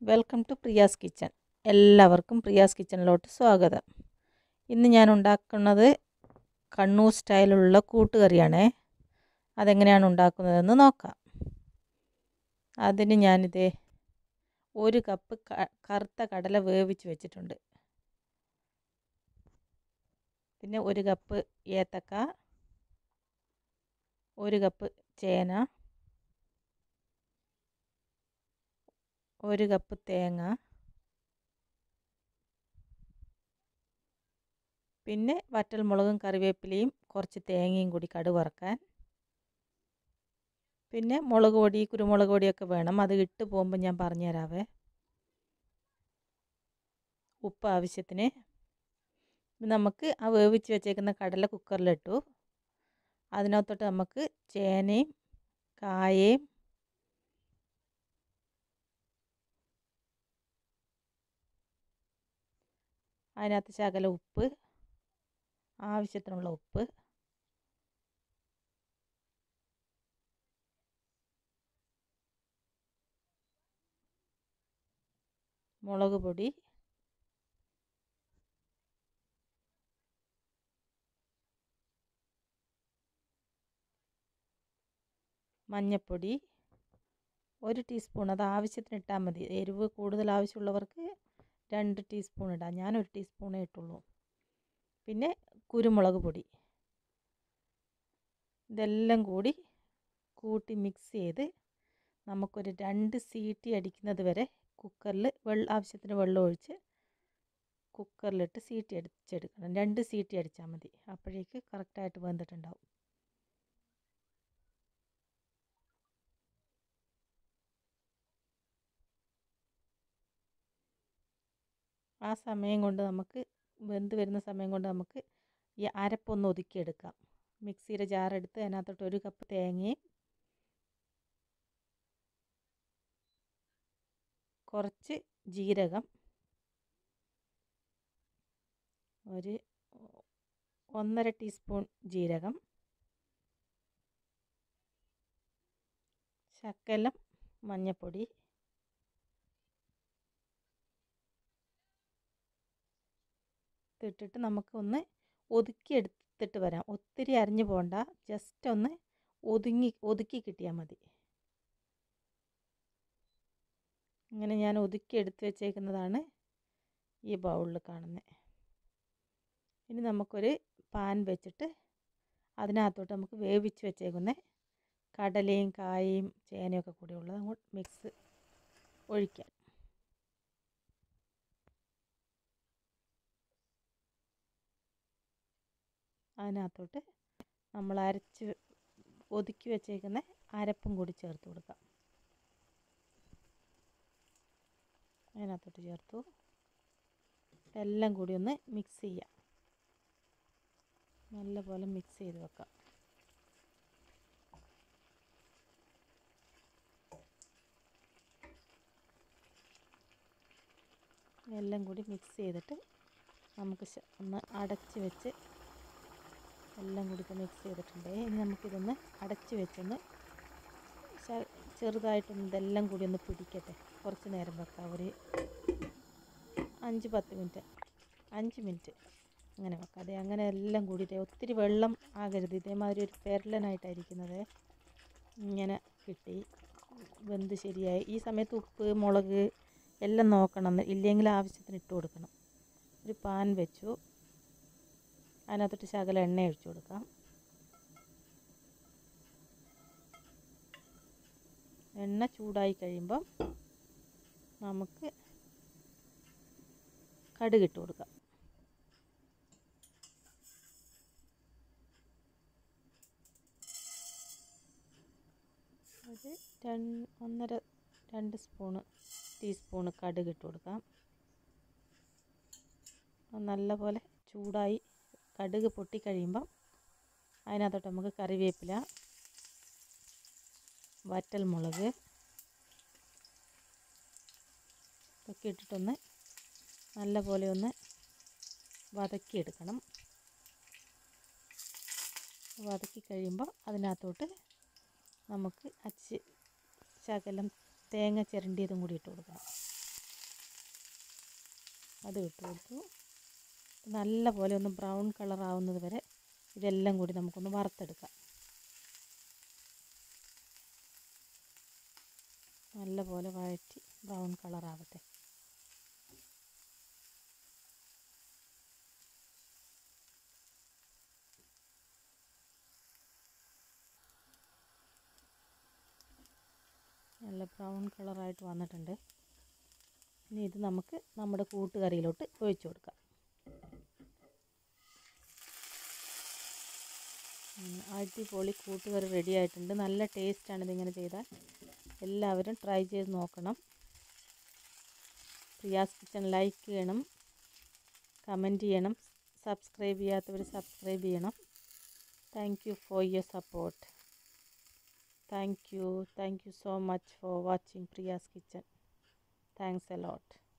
welcome to Priya's kitchen എല്ലാവർക്കും പ്രിയാസ് കിച്ചണിലോട്ട് സ്വാഗതം ഇന്ന് ഞാൻ ഉണ്ടാക്കുന്നത് കണ്ണൂർ സ്റ്റൈലുള്ള കൂട്ടുകറിയാണേ അതെങ്ങനെയാണ് ഉണ്ടാക്കുന്നതെന്ന് നോക്കാം അതിന് ഞാനിത് ഒരു കപ്പ് ക കറുത്ത കടല വേവിച്ച് വെച്ചിട്ടുണ്ട് പിന്നെ ഒരു കപ്പ് ഏത്തക്ക ഒരു കപ്പ് ചേന ഒരു കപ്പ് തേങ്ങ പിന്നെ വറ്റൽമുളകും കറിവേപ്പിലയും കുറച്ച് തേങ്ങയും കൂടി കടുക് വറക്കാൻ പിന്നെ മുളക് പൊടി കുരുമുളക് പൊടിയൊക്കെ വേണം അത് ഇട്ട് പോകുമ്പോൾ ഞാൻ പറഞ്ഞു തരാവേ ഉപ്പ് ആവശ്യത്തിന് നമുക്ക് ആ വേവിച്ച് വെച്ചേക്കുന്ന കടല കുക്കറിലിട്ടു അതിനകത്തോട്ട് നമുക്ക് ചേനയും കായയും അതിനകത്ത് ശകല ഉപ്പ് ആവശ്യത്തിനുള്ള ഉപ്പ് മുളക് പൊടി മഞ്ഞൾപ്പൊടി ഒരു ടീസ്പൂൺ അത് ആവശ്യത്തിന് ഇട്ടാൽ മതി എരിവ് കൂടുതൽ ആവശ്യമുള്ളവർക്ക് രണ്ട് ടീസ്പൂൺ ഇടാം ഞാനൊരു ടീസ്പൂണേ ഇട്ടുള്ളൂ പിന്നെ കുരുമുളക് പൊടി ഇതെല്ലാം കൂടി കൂട്ടി മിക്സ് ചെയ്ത് നമുക്കൊരു രണ്ട് സീറ്റി അടിക്കുന്നത് വരെ കുക്കറിൽ വെള്ള ആവശ്യത്തിന് വെള്ളം ഒഴിച്ച് കുക്കറിലിട്ട് സീറ്റി അടിച്ചെടുക്കണം രണ്ട് സീറ്റി അടിച്ചാൽ മതി അപ്പോഴേക്ക് കറക്റ്റായിട്ട് വെന്തിട്ടുണ്ടാവും ആ സമയം കൊണ്ട് നമുക്ക് വെന്ത് വരുന്ന സമയം കൊണ്ട് നമുക്ക് ഈ അരപ്പൊന്ന് ഒതുക്കിയെടുക്കാം മിക്സിയുടെ ജാറെടുത്ത് അതിനകത്തോട്ട് ഒരു കപ്പ് തേങ്ങയും കുറച്ച് ജീരകം ഒരു ഒന്നര ടീസ്പൂൺ ജീരകം ശക്കലം മഞ്ഞൾപ്പൊടി ഇട്ടിട്ട് നമുക്കൊന്ന് ഒതുക്കി എടുത്തിട്ട് വരാം ഒത്തിരി അരിഞ്ഞു പോകണ്ട ജസ്റ്റ് ഒന്ന് ഒതുങ്ങി ഒതുക്കി കിട്ടിയാൽ മതി ഇങ്ങനെ ഞാൻ ഒതുക്കി എടുത്ത് വെച്ചേക്കുന്നതാണ് ഈ ബൗളിൽ കാണുന്നത് ഇനി നമുക്കൊരു പാൻ വെച്ചിട്ട് അതിനകത്തോട്ട് നമുക്ക് വേവിച്ച് വെച്ചേക്കുന്ന കടലയും കായയും ചേനയൊക്കെ കൂടി ഉള്ളത് അങ്ങോട്ട് മിക്സ് ഒഴിക്കാം അതിനകത്തോട്ട് നമ്മൾ അരച്ച് ഒതുക്കി വെച്ചേക്കുന്ന അരപ്പും കൂടി ചേർത്ത് കൊടുക്കാം അതിനകത്തോട്ട് ചേർത്തു എല്ലാം കൂടി ഒന്ന് മിക്സ് ചെയ്യാം നല്ലപോലെ മിക്സ് ചെയ്ത് വെക്കാം എല്ലാം കൂടി മിക്സ് ചെയ്തിട്ട് നമുക്ക് ഒന്ന് അടച്ച് വെച്ച് എല്ലാം കൂടി ഇപ്പോൾ മിക്സ് ചെയ്തിട്ടുണ്ട് ഇനി നമുക്കിതൊന്ന് അടച്ച് വെച്ചൊന്ന് ചെറുതായിട്ടൊന്ന് ഇതെല്ലാം കൂടി ഒന്ന് പിടിക്കട്ടെ കുറച്ച് നേരം വെക്കാം ഒരു അഞ്ച് പത്ത് മിനിറ്റ് അഞ്ച് മിനിറ്റ് അങ്ങനെ വെക്കാം അതെ അങ്ങനെ എല്ലാം കൂടിയിട്ട് ഒത്തിരി വെള്ളം ആകരുത് ഇതേമാതിരി ഒരു പെരലനായിട്ടായിരിക്കുന്നത് ഇങ്ങനെ കിട്ടി വെന്ത് ശരിയായി ഈ സമയത്ത് ഉപ്പ് മുളക് എല്ലാം നോക്കണം ഇല്ലെങ്കിൽ ആവശ്യത്തിന് ഇട്ട് കൊടുക്കണം ഒരു പാൻ വെച്ചു അതിനകത്തോട്ട് ശകല എണ്ണ ഒഴിച്ചു കൊടുക്കാം എണ്ണ ചൂടായി കഴിയുമ്പം നമുക്ക് കടുക് ഇട്ട് കൊടുക്കാം ഒരു രണ്ട് ഒന്നര രണ്ട് സ്പൂണ് ടീസ്പൂണ് കടുക് ഇട്ട് കൊടുക്കാം നല്ലപോലെ ചൂടായി കടുക് പൊട്ടിക്കഴിയുമ്പം അതിനകത്തോട്ട് നമുക്ക് കറിവേപ്പില വറ്റൽ മുളക് ഇതൊക്കെ ഇട്ടിട്ടൊന്ന് നല്ലപോലെ ഒന്ന് വതക്കിയെടുക്കണം വതക്കി കഴിയുമ്പോൾ അതിനകത്തോട്ട് നമുക്ക് അച്ച് ശകലം തേങ്ങ ചിരണ്ടിയതും കൂടി ഇട്ട് കൊടുക്കണം അത് ഇട്ട് കൊടുത്തു നല്ല പോലെ ഒന്ന് ബ്രൗൺ കളർ ആവുന്നത് വരെ ഇതെല്ലാം കൂടി നമുക്കൊന്ന് വറുത്തെടുക്കാം നല്ല പോലെ വഴറ്റി ബ്രൗൺ കളർ ആവട്ടെ നല്ല ബ്രൗൺ കളറായിട്ട് വന്നിട്ടുണ്ട് ഇനി ഇത് നമുക്ക് നമ്മുടെ കൂട്ടുകറിയിലോട്ട് ഒഴിച്ചു കൊടുക്കാം ഉം, അടിപൊളി കൂട്ടുകറി റെഡി ആയിട്ടുണ്ട് നല്ല ടേസ്റ്റാണ് ഇതിങ്ങനെ ചെയ്താൽ എല്ലാവരും ട്രൈ ചെയ്ത് നോക്കണം പ്രിയാസ് കിച്ചൺ ലൈക്ക് ചെയ്യണം കമൻറ്റ് ചെയ്യണം സബ്സ്ക്രൈബ് ചെയ്യാത്തവർ സബ്സ്ക്രൈബ് ചെയ്യണം thank you for your support thank you thank you so much for watching Priya's Kitchen thanks a lot